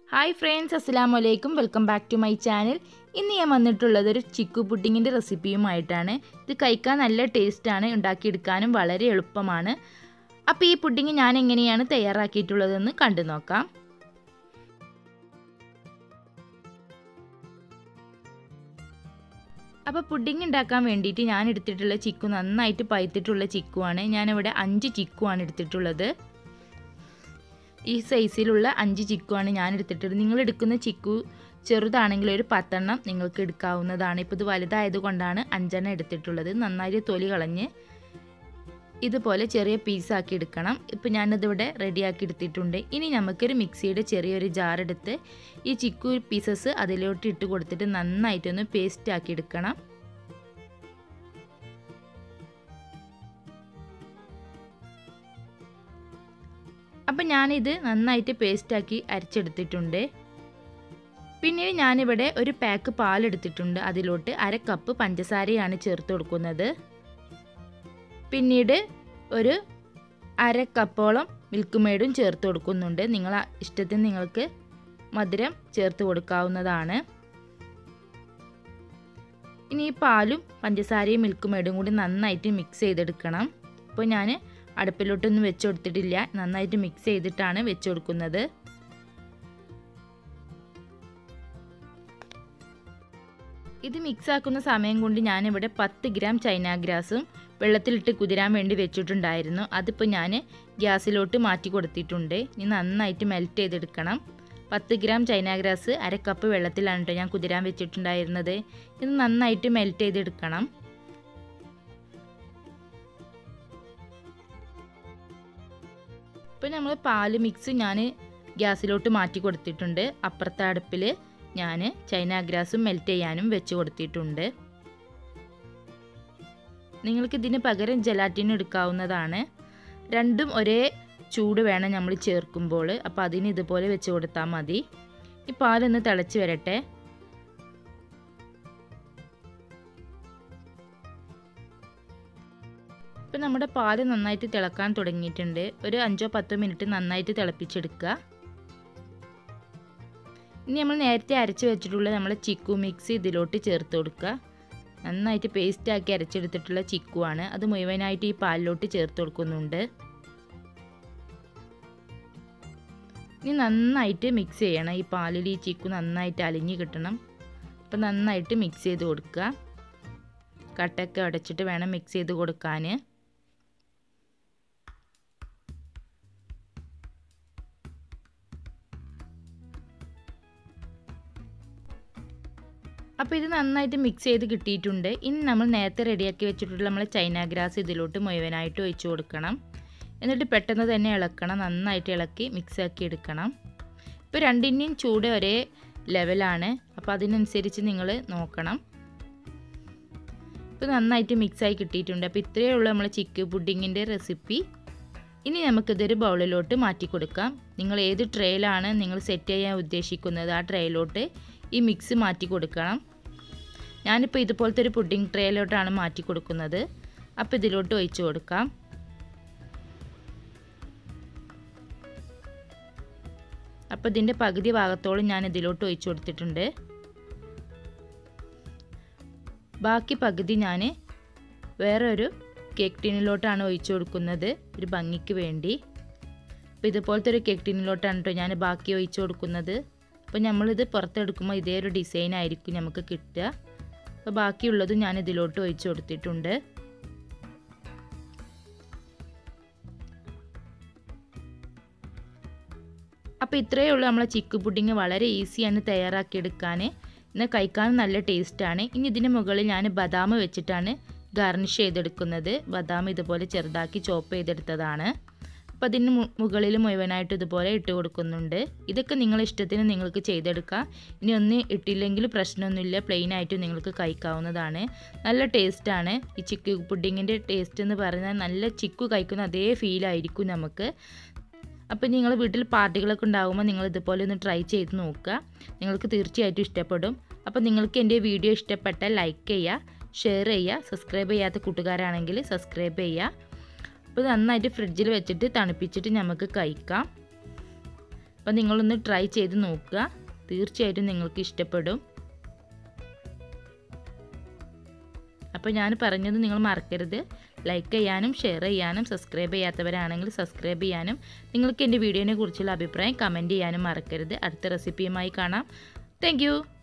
hi friends അസ്സാം വലൈക്കും welcome back to my channel ഇന്ന് ഞാൻ വന്നിട്ടുള്ളത് ഒരു ചിക്കു പുഡിങ്ങിൻ്റെ റെസിപ്പിയുമായിട്ടാണ് ഇത് കഴിക്കാൻ നല്ല ടേസ്റ്റാണ് ഉണ്ടാക്കിയെടുക്കാനും വളരെ എളുപ്പമാണ് അപ്പോൾ ഈ പുഡിങ് ഞാൻ എങ്ങനെയാണ് തയ്യാറാക്കിയിട്ടുള്ളതെന്ന് കണ്ടു നോക്കാം അപ്പോൾ പുഡിങ് ഉണ്ടാക്കാൻ വേണ്ടിയിട്ട് ഞാൻ എടുത്തിട്ടുള്ള ചിക്കു നന്നായിട്ട് പഴുത്തിട്ടുള്ള ചിക്കുവാണ് ഞാനിവിടെ അഞ്ച് ചിക്കുവാണ് എടുത്തിട്ടുള്ളത് ഈ സൈസിലുള്ള അഞ്ച് ചിക്കുവാണ് ഞാൻ എടുത്തിട്ടുള്ളത് നിങ്ങൾ എടുക്കുന്ന ചിക്കു ചെറുതാണെങ്കിൽ ഒരു പത്തെണ്ണം നിങ്ങൾക്ക് എടുക്കാവുന്നതാണ് ഇപ്പോൾ ഇത് വലുതായത് കൊണ്ടാണ് അഞ്ചെണ്ണം എടുത്തിട്ടുള്ളത് നന്നായിട്ട് തൊലി കളഞ്ഞ് ഇതുപോലെ ചെറിയ പീസാക്കി എടുക്കണം ഇപ്പോൾ ഞാനതിവിടെ റെഡിയാക്കി എടുത്തിട്ടുണ്ട് ഇനി നമുക്കൊരു മിക്സിയുടെ ചെറിയൊരു ജാർ എടുത്ത് ഈ ചിക്കു പീസസ് അതിലോട്ട് ഇട്ട് കൊടുത്തിട്ട് നന്നായിട്ടൊന്ന് പേസ്റ്റ് ആക്കി എടുക്കണം അപ്പം ഞാനിത് നന്നായിട്ട് പേസ്റ്റാക്കി അരച്ചെടുത്തിട്ടുണ്ട് പിന്നീട് ഞാനിവിടെ ഒരു പാക്ക് പാലെടുത്തിട്ടുണ്ട് അതിലോട്ട് അര കപ്പ് പഞ്ചസാരയാണ് ചേർത്ത് കൊടുക്കുന്നത് പിന്നീട് ഒരു അര കപ്പോളം മിൽക്ക് മെയ്ഡും ചേർത്ത് കൊടുക്കുന്നുണ്ട് നിങ്ങൾ ഇഷ്ടത്തിന് നിങ്ങൾക്ക് മധുരം ചേർത്ത് കൊടുക്കാവുന്നതാണ് ഇനി ഈ പാലും പഞ്ചസാരയും മിൽക്ക് മെയ്ഡും കൂടി നന്നായിട്ട് മിക്സ് ചെയ്തെടുക്കണം ഇപ്പോൾ ഞാൻ അടുപ്പിലോട്ടൊന്നും വെച്ച് കൊടുത്തിട്ടില്ല നന്നായിട്ട് മിക്സ് ചെയ്തിട്ടാണ് വെച്ച് കൊടുക്കുന്നത് ഇത് മിക്സ് ആക്കുന്ന സമയം കൊണ്ട് ഞാനിവിടെ പത്ത് ഗ്രാം ചൈന ഗ്രാസും വെള്ളത്തിലിട്ട് കുതിരാൻ വേണ്ടി വെച്ചിട്ടുണ്ടായിരുന്നു അതിപ്പോൾ ഞാൻ ഗ്യാസിലോട്ട് മാറ്റി കൊടുത്തിട്ടുണ്ട് ഇനി നന്നായിട്ട് മെൽറ്റ് ചെയ്തെടുക്കണം പത്ത് ഗ്രാം ചൈന ഗ്രാസ് അര കപ്പ് വെള്ളത്തിലാണ് കേട്ടോ ഞാൻ കുതിരാൻ വെച്ചിട്ടുണ്ടായിരുന്നത് ഇത് നന്നായിട്ട് മെൽറ്റ് ചെയ്തെടുക്കണം ഇപ്പോൾ നമ്മൾ പാല് മിക്സ് ഞാൻ ഗ്യാസിലോട്ട് മാറ്റി കൊടുത്തിട്ടുണ്ട് അപ്പുറത്തെ അടുപ്പിൽ ഞാൻ ചൈന ഗ്രാസും മെൽറ്റ് ചെയ്യാനും വെച്ച് കൊടുത്തിട്ടുണ്ട് നിങ്ങൾക്ക് ഇതിന് പകരം ജലാറ്റിൻ എടുക്കാവുന്നതാണ് രണ്ടും ഒരേ ചൂട് വേണം നമ്മൾ ചേർക്കുമ്പോൾ അപ്പോൾ അതിന് ഇതുപോലെ വെച്ച് കൊടുത്താൽ മതി ഈ പാലൊന്ന് തിളച്ച് വരട്ടെ ഇപ്പം നമ്മുടെ പാല് നന്നായിട്ട് തിളക്കാൻ തുടങ്ങിയിട്ടുണ്ട് ഒരു അഞ്ചോ പത്തോ മിനിറ്റ് നന്നായിട്ട് തിളപ്പിച്ചെടുക്കുക ഇനി നമ്മൾ നേരത്തെ അരച്ച് വെച്ചിട്ടുള്ള നമ്മളെ ചിക്കു മിക്സ് ഇതിലോട്ട് ചേർത്ത് കൊടുക്കുക നന്നായിട്ട് പേസ്റ്റ് ആക്കി അരച്ചെടുത്തിട്ടുള്ള ചിക്കു ആണ് അത് മുഴുവനായിട്ട് ഈ പാലിലോട്ട് ചേർത്ത് കൊടുക്കുന്നുണ്ട് ഇനി നന്നായിട്ട് മിക്സ് ചെയ്യണം ഈ പാലിൽ ഈ ചിക്കു നന്നായിട്ട് അലിഞ്ഞ് കിട്ടണം അപ്പം നന്നായിട്ട് മിക്സ് ചെയ്ത് കൊടുക്കുക കട്ടൊക്കെ അടച്ചിട്ട് വേണം മിക്സ് ചെയ്ത് കൊടുക്കാൻ അപ്പോൾ ഇത് നന്നായിട്ട് മിക്സ് ചെയ്ത് കിട്ടിയിട്ടുണ്ട് ഇനി നമ്മൾ നേരത്തെ റെഡിയാക്കി വെച്ചിട്ടുള്ള നമ്മൾ ചൈന ഗ്രാസ് ഇതിലോട്ട് മുഴുവനായിട്ട് ഒഴിച്ചു കൊടുക്കണം എന്നിട്ട് പെട്ടെന്ന് തന്നെ ഇളക്കണം നന്നായിട്ട് ഇളക്കി മിക്സ് ആക്കി എടുക്കണം ഇപ്പോൾ രണ്ടിൻ്റെയും ചൂട് ഒരേ ലെവലാണ് അപ്പോൾ അതിനനുസരിച്ച് നിങ്ങൾ നോക്കണം ഇപ്പോൾ നന്നായിട്ട് മിക്സായി കിട്ടിയിട്ടുണ്ട് അപ്പോൾ ഇത്രയേ ഉള്ളൂ നമ്മൾ ചിക്ക് പുഡിങ്ങിൻ്റെ റെസിപ്പി ഇനി നമുക്കിതൊരു ബൗളിലോട്ട് മാറ്റി കൊടുക്കാം നിങ്ങൾ ഏത് ട്രേയിലാണ് നിങ്ങൾ സെറ്റ് ചെയ്യാൻ ഉദ്ദേശിക്കുന്നത് ആ ട്രേയിലോട്ട് ഈ മിക്സ് മാറ്റി കൊടുക്കണം ഞാനിപ്പോൾ ഇതുപോലത്തെ ഒരു പുഡിംഗ് ട്രേയിലോട്ടാണ് മാറ്റി കൊടുക്കുന്നത് അപ്പോൾ ഇതിലോട്ട് ഒഴിച്ച് കൊടുക്കാം അപ്പോൾ ഇതിൻ്റെ പകുതി ഭാഗത്തോളം ഞാൻ ഇതിലോട്ട് ഒഴിച്ച് കൊടുത്തിട്ടുണ്ട് ബാക്കി പകുതി ഞാൻ വേറെ ഒരു കേക്ക് ടീനിലോട്ടാണ് ഒഴിച്ചു കൊടുക്കുന്നത് ഒരു ഭംഗിക്ക് വേണ്ടി അപ്പോൾ ഇതുപോലത്തെ ഒരു കേക്ക് ടീനിലോട്ടാണ് കേട്ടോ ഞാൻ ബാക്കി ഒഴിച്ചു കൊടുക്കുന്നത് അപ്പോൾ നമ്മളിത് പുറത്തെടുക്കുമ്പോൾ ഇതേ ഒരു ഡിസൈൻ ആയിരിക്കും നമുക്ക് കിട്ടുക അപ്പോൾ ബാക്കിയുള്ളതും ഞാൻ ഇതിലോട്ട് ഒഴിച്ചു കൊടുത്തിട്ടുണ്ട് അപ്പോൾ ഇത്രയേ ഉള്ളൂ നമ്മളെ ചിക്ക് പുഡിങ് വളരെ ഈസിയാണ് തയ്യാറാക്കിയെടുക്കാൻ എന്നാൽ കഴിക്കാനും നല്ല ടേസ്റ്റാണ് ഇനി ഇതിന് മുകളിൽ ഞാൻ ബദാം വെച്ചിട്ടാണ് ഗാർണിഷ് ചെയ്തെടുക്കുന്നത് ബദാം ഇതുപോലെ ചെറുതാക്കി ചോപ്പ് ചെയ്തെടുത്തതാണ് അപ്പോൾ അതിന് മുകളിൽ മുഴുവനായിട്ട് ഇതുപോലെ ഇട്ട് കൊടുക്കുന്നുണ്ട് ഇതൊക്കെ നിങ്ങളുടെ ഇഷ്ടത്തിന് നിങ്ങൾക്ക് ചെയ്തെടുക്കാം ഇനി ഒന്ന് ഇട്ടില്ലെങ്കിൽ പ്രശ്നമൊന്നുമില്ല പ്ലെയിൻ ആയിട്ട് നിങ്ങൾക്ക് കഴിക്കാവുന്നതാണ് നല്ല ടേസ്റ്റാണ് ഈ ചിക്കു പുഡിങ്ങിൻ്റെ ടേസ്റ്റ് എന്ന് പറഞ്ഞാൽ നല്ല ചിക്കു കഴിക്കുന്ന അതേ ഫീലായിരിക്കും നമുക്ക് അപ്പോൾ നിങ്ങൾ വീട്ടിൽ പാർട്ടികളൊക്കെ ഉണ്ടാകുമ്പോൾ നിങ്ങൾ ഇതുപോലെ ഒന്ന് ട്രൈ ചെയ്ത് നോക്കുക നിങ്ങൾക്ക് തീർച്ചയായിട്ടും ഇഷ്ടപ്പെടും അപ്പോൾ നിങ്ങൾക്ക് എൻ്റെ വീഡിയോ ഇഷ്ടപ്പെട്ടാൽ ലൈക്ക് ചെയ്യുക ഷെയർ ചെയ്യുക സബ്സ്ക്രൈബ് ചെയ്യാത്ത കൂട്ടുകാരാണെങ്കിൽ സബ്സ്ക്രൈബ് ചെയ്യുക അപ്പോൾ നന്നായിട്ട് ഫ്രിഡ്ജിൽ വെച്ചിട്ട് തണുപ്പിച്ചിട്ട് നമുക്ക് കഴിക്കാം അപ്പോൾ നിങ്ങളൊന്ന് ട്രൈ ചെയ്ത് നോക്കുക തീർച്ചയായിട്ടും നിങ്ങൾക്ക് ഇഷ്ടപ്പെടും അപ്പോൾ ഞാൻ പറഞ്ഞത് നിങ്ങൾ മറക്കരുത് ലൈക്ക് ചെയ്യാനും ഷെയർ ചെയ്യാനും സബ്സ്ക്രൈബ് ചെയ്യാത്തവരാണെങ്കിൽ സബ്സ്ക്രൈബ് ചെയ്യാനും നിങ്ങൾക്ക് എൻ്റെ വീഡിയോനെ കുറിച്ചുള്ള അഭിപ്രായം കമൻറ്റ് ചെയ്യാനും മറക്കരുത് അടുത്ത റെസിപ്പിയുമായി കാണാം താങ്ക്